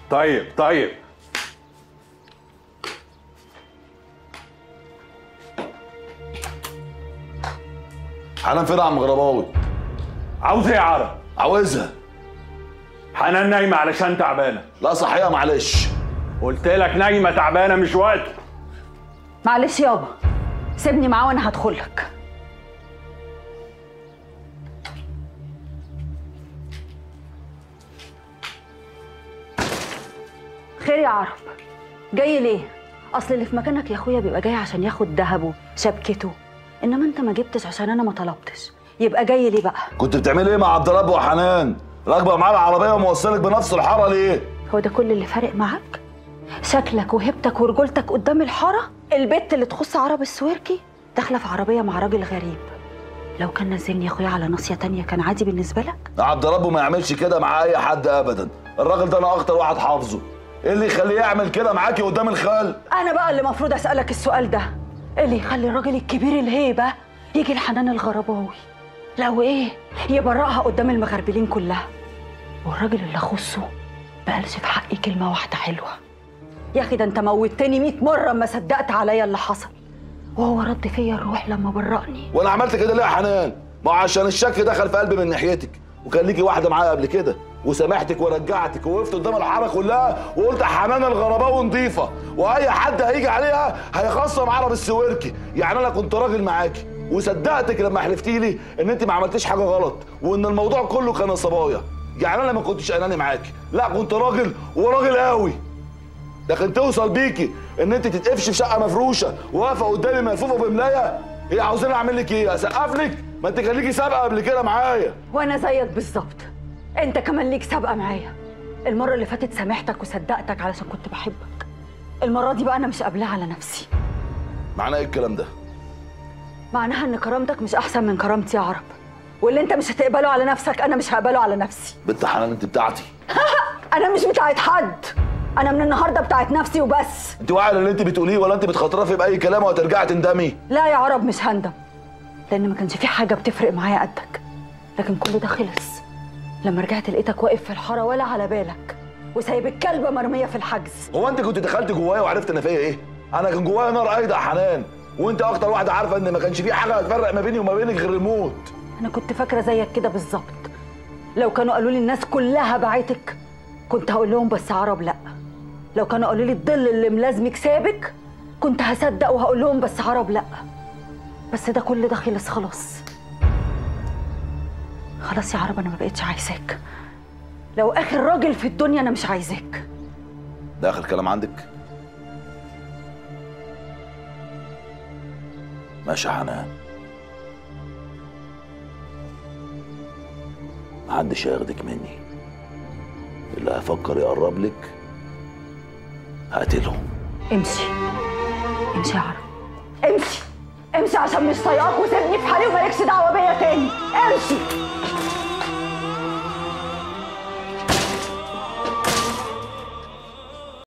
طيب طيب حنان فين يا عم غرباوي عاوز ايه يا عرب عاوزها حنان نايمه علشان تعبانه لا صحيح معلش قلت لك نايمه تعبانه مش وقت معلش يابا سيبني معاه وانا هدخلك خير يا عرب جاي ليه اصل اللي في مكانك يا اخويا بيبقى جاي عشان ياخد ذهبه شبكته انما انت ما جبتش عشان انا ما طلبتش يبقى جاي ليه بقى كنت بتعملي ايه مع عبد الرب وحنان راكبه معاه العربيه وموصلك بنفس الحاره ليه هو ده كل اللي فارق معاك شكلك وهبتك ورجولتك قدام الحاره البت اللي تخص عرب السويركي داخله في عربيه مع راجل غريب لو كان نزلني يا اخويا على ناصيه تانية كان عادي بالنسبه لك عبد الرب ما يعملش كده مع اي حد ابدا الراجل ده انا اكتر واحد حافظه ايه اللي يخليه يعمل كده معاكي قدام الخال انا بقى اللي المفروض اسالك السؤال ده إيه اللي يخلي الراجل الكبير الهيبه يجي لحنان الغرباوي لو ايه يبرئها قدام المغربلين كلها والراجل اللي اخصه ما قالش في حقي كلمه واحده حلوه يا اخي ده انت موتني 100 مره ما صدقت عليا اللي حصل وهو رد فيا الروح لما برأني وانا عملت كده ليه يا حنان ما هو عشان الشك دخل في قلبي من ناحيتك وكان ليكي واحده معايا قبل كده وسامحتك ورجعتك ووقفت قدام الحاره كلها وقلت حنان الغرباوي نظيفه واي حد هيجي عليها هيخصم عرب السويركي يعني انا كنت راجل معاكي وصدقتك لما حلفتي لي ان انت ما عملتيش حاجه غلط وان الموضوع كله كان صبايا يعني انا ما كنتش اناني معاكي لا كنت راجل وراجل قوي لكن توصل بيكي ان انت تتقفش في شقه مفروشه واقفه قدامي ملفوفه بملايه هي عاوزين اعمل لك ايه اسقف لك ما انت كان ليكي سابقه قبل كده معايا وانا زيك بالظبط انت كمان ليك سابقه معايا المره اللي فاتت سامحتك وصدقتك علشان كنت بحبك المره دي بقى انا مش قابلها على نفسي معناه ايه الكلام ده معناها ان كرامتك مش احسن من كرامتي يا عرب واللي انت مش هتقبله على نفسك انا مش هقبله على نفسي بنت حنان انت بتاعتي انا مش بتاعت حد انا من النهارده بتاعت نفسي وبس انت واعيه اللي انت بتقوليه ولا انت بتخاطرفي باي كلام وهترجعي تندمي لا يا عرب مش هندم لان ما كانش في حاجه بتفرق معايا قدك لكن كل ده خلص لما رجعت لقيتك واقف في الحاره ولا على بالك وسايب الكلبه مرميه في الحجز هو انت كنت دخلت جوايا وعرفت انا فيا ايه انا كان جوايا نار قايده يا حنان وانت اكتر واحده عارفه ان ما كانش في حاجه هتفرق ما بيني وما بينك غير الموت انا كنت فاكره زيك كده بالظبط لو كانوا قالوا لي الناس كلها باعتك كنت هقول لهم بس عرب لا لو كانوا قالوا لي الظل اللي ملازمك سابك كنت هصدق وهقول لهم بس عرب لا بس ده كل ده خلص خلاص خلاص يا عرب انا ما بقتش عايزاك لو اخر راجل في الدنيا انا مش عايزاك ده اخر كلام عندك ماشي يا حنان محدش هياخدك مني اللي هيفكر يقرب لك هقتله امشي امشي يا عرب امشي امشي عشان مش طايقاك وسيبني في حالي ومالكش دعوه بيا تاني امشي